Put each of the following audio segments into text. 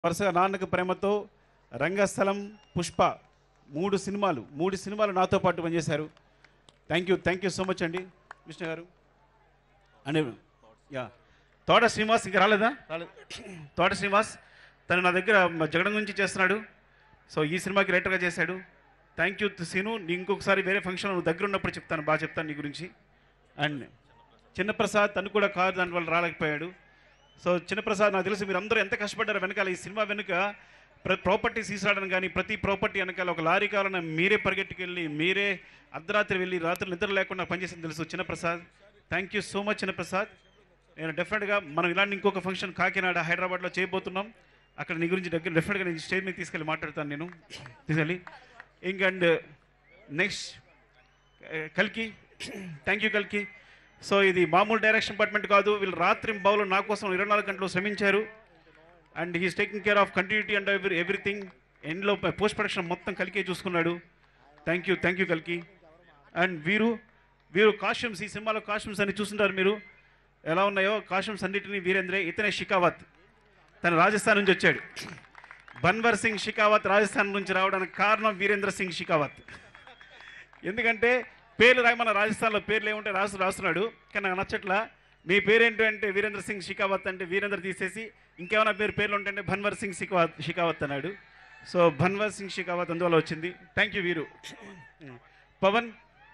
వరుసగా నాన్నకు ప్రేమతో రంగస్థలం పుష్ప మూడు సినిమాలు మూడు సినిమాలు నాతో పాటు పనిచేశారు thank you thank you so much అండి విష్ణు గారు అండి యా తోట శ్రీనివాస్ ఇంకా రాలేదా రాలేదు తోట శ్రీనివాస్ తను నా దగ్గర మ- జగడం గురించి చేస్తున్నాడు సో ఈ సినిమాకి రైటర్గా చేశాడు థ్యాంక్ యూ సీను నీ ఇంకొకసారి వేరే ఫంక్షన్ నువ్వు దగ్గర ఉన్నప్పుడు చెప్తాను బాగా చెప్తాను నీ గురించి అండ్ చిన్నప్రసాద్ తను కూడా కారు దాని వల్ల రాలేకపోయాడు సో చిన్నప్రసాద్ నాకు తెలుసు మీరు అందరూ ఎంత కష్టపడ్డారు వెనకాల ఈ సినిమా వెనుక ప్ర ప్రాపర్టీ తీసుకురావడం కానీ ప్రతి ప్రాపర్టీ వెనకాల ఒక లారీ కావాలన్న మీరే పరిగెట్టుకెళ్ళి మీరే అర్ధరాత్రి వెళ్ళి రాత్రి నిద్ర లేకుండా పనిచేసింది తెలుసు Chinnaprasad thank you so much Chinnaprasad నేను డెఫినెట్గా మనం ఇలాంటి ఇంకొక ఫంక్షన్ కాకినాడ హైదరాబాద్లో చేయబోతున్నాం అక్కడ నీ గురించి దగ్గర డెఫినెట్గా నేను స్టేజ్ మీద తీసుకెళ్ళి మాట్లాడతాను నేను తీసుకెళ్ళి ఇంక అండ్ నెక్స్ట్ కల్కి థ్యాంక్ యూ కల్కి సో ఇది మామూలు డైరెక్షన్ డిపార్ట్మెంట్ కాదు వీళ్ళు రాత్రి బావులు నా కోసం ఇరవై నాలుగు గంటలు శ్రమించారు and he's taking care of continuity and every everything ఎండ్లో పోస్ట్ ప్రొడక్షన్ మొత్తం కలికే చూసుకున్నాడు థ్యాంక్ యూ థ్యాంక్ యూ కల్కి అండ్ వీరు వీరు కాస్ట్యూమ్స్ ఈ సినిమాలో కాస్ట్యూమ్స్ అన్ని చూస్తుంటారు మీరు ఎలా ఉన్నాయో కాస్ట్యూమ్స్ అన్నిటినీ వీరేంద్రే ఇతనే షికావత్ తను రాజస్థాన్ నుంచి వచ్చాడు బన్వర్ సింగ్ షికావత్ రాజస్థాన్ నుంచి రావడానికి కారణం వీరేంద్ర సింగ్ షికావత్ ఎందుకంటే పేర్లు రాయమన్న రాజస్థాన్లో పేర్లు ఏముంటే రాసు రాస్తున్నాడు కానీ నాకు నచ్చట్లా మీ పేరేంటి అంటే వీరేంద్ర సింగ్ షికావత్ అంటే వీరేంద్ర తీసేసి ఇంకేమైనా పేరు పేర్లు ఉంటే భన్వర్ సింగ్ షికావత్ షికావత్ అన్నాడు సో భన్వర్ సింగ్ షికావత్ అందువల్ల వచ్చింది thank you Veeru Pavan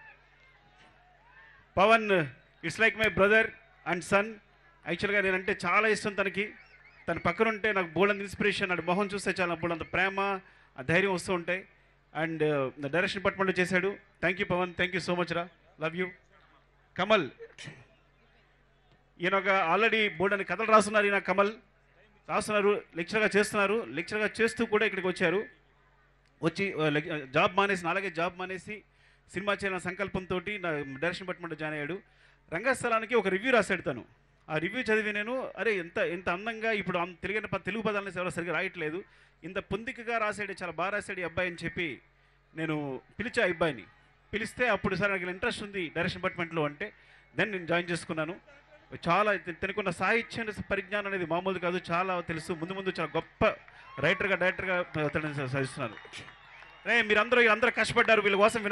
Pavan it's like my brother and son యాక్చువల్గా నేనంటే చాలా ఇష్టం తనకి తన పక్కన ఉంటే నాకు బోల్డ్ ఇన్స్పిరేషన్ అండ్ మొహం చూస్తే చాలా బోల్డ్ ప్రేమ ఆ ధైర్యం వస్తూ ఉంటాయి అండ్ డైరెక్షన్ డిపార్ట్మెంట్లో చేశాడు thank you Pavan thank you so much రా లవ్ యూ కమల్ ఈయన ఒక ఆల్రెడీ బోర్డు అని కథలు రాస్తున్నారు ఈయన కమల్ రాస్తున్నారు లెక్చర్గా చేస్తున్నారు లెక్చర్గా చేస్తూ కూడా ఇక్కడికి వచ్చారు వచ్చి ఆ, లెక్- జాబ్ మానేసి అలాగే జాబ్ మానేసి సినిమా చేయాలన్న సంకల్పంతో నా డైరెక్షన్ డిపార్ట్మెంట్ జాయిన్ అయ్యాడు రంగస్థలానికి ఒక రివ్యూ రాశాడు తను ఆ రివ్యూ చదివి నేను అరే ఎంత ఎంత అందంగా ఇప్పుడు అం- తెలుగు ప- తెలుగు పదాలని ఎవరో సరిగ్గా రాయట్లేదు ఇంత పొందికగా రాసాడు చాలా బాగా రాశాడు ఈ అబ్బాయి అని చెప్పి నేను పిలిచా ఆ అబ్బాయిని పిలిస్తే అప్పుడు సార్ నాకు ఇంట్రెస్ట్ ఉంది డైరెక్షన్ డిపార్ట్మెంట్లో అంటే దెన్ నేను జాయిన్ చేసుకున్నాను చాలా తనకున్న సాహిత్య పరిజ్ఞానం అనేది మామూలు కాదు చాలా తెలుసు ముందు ముందు చాలా గొప్ప రైటర్గా డైరెక్టర్గా అతను సాధిస్తున్నారు రే మీరందరూ అందరూ కష్టపడ్డారు వీళ్ళ కోసం